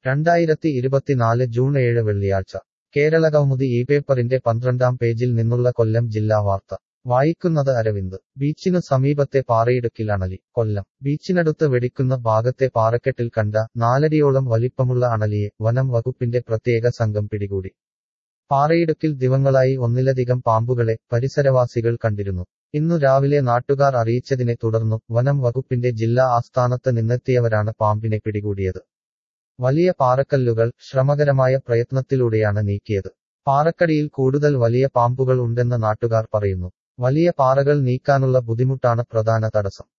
രണ്ടായിരത്തി ഇരുപത്തിനാല് ജൂൺ ഏഴ് വെള്ളിയാഴ്ച കേരളകൗമുദി ഈ പേപ്പറിന്റെ പന്ത്രണ്ടാം പേജിൽ നിന്നുള്ള കൊല്ലം ജില്ലാ വാർത്ത വായിക്കുന്നത് അരവിന്ദ് ബീച്ചിനു സമീപത്തെ പാറയിടുക്കിൽ അണലി കൊല്ലം ബീച്ചിനടുത്ത് വെടിക്കുന്ന ഭാഗത്തെ പാറക്കെട്ടിൽ കണ്ട നാലടിയോളം വലിപ്പമുള്ള അണലിയെ വനം വകുപ്പിന്റെ പ്രത്യേക സംഘം പിടികൂടി പാറയിടുക്കിൽ ദിവങ്ങളായി ഒന്നിലധികം പാമ്പുകളെ പരിസരവാസികൾ കണ്ടിരുന്നു ഇന്നു രാവിലെ നാട്ടുകാർ അറിയിച്ചതിനെ തുടർന്നു വനം വകുപ്പിന്റെ ജില്ലാ ആസ്ഥാനത്ത് നിന്നെത്തിയവരാണ് പാമ്പിനെ പിടികൂടിയത് വലിയ പാറക്കല്ലുകൾ ശ്രമകരമായ പ്രയത്നത്തിലൂടെയാണ് നീക്കിയത് പാറക്കടിയിൽ കൂടുതൽ വലിയ പാമ്പുകൾ ഉണ്ടെന്ന് നാട്ടുകാർ പറയുന്നു വലിയ പാറകൾ നീക്കാനുള്ള ബുദ്ധിമുട്ടാണ് പ്രധാന തടസ്സം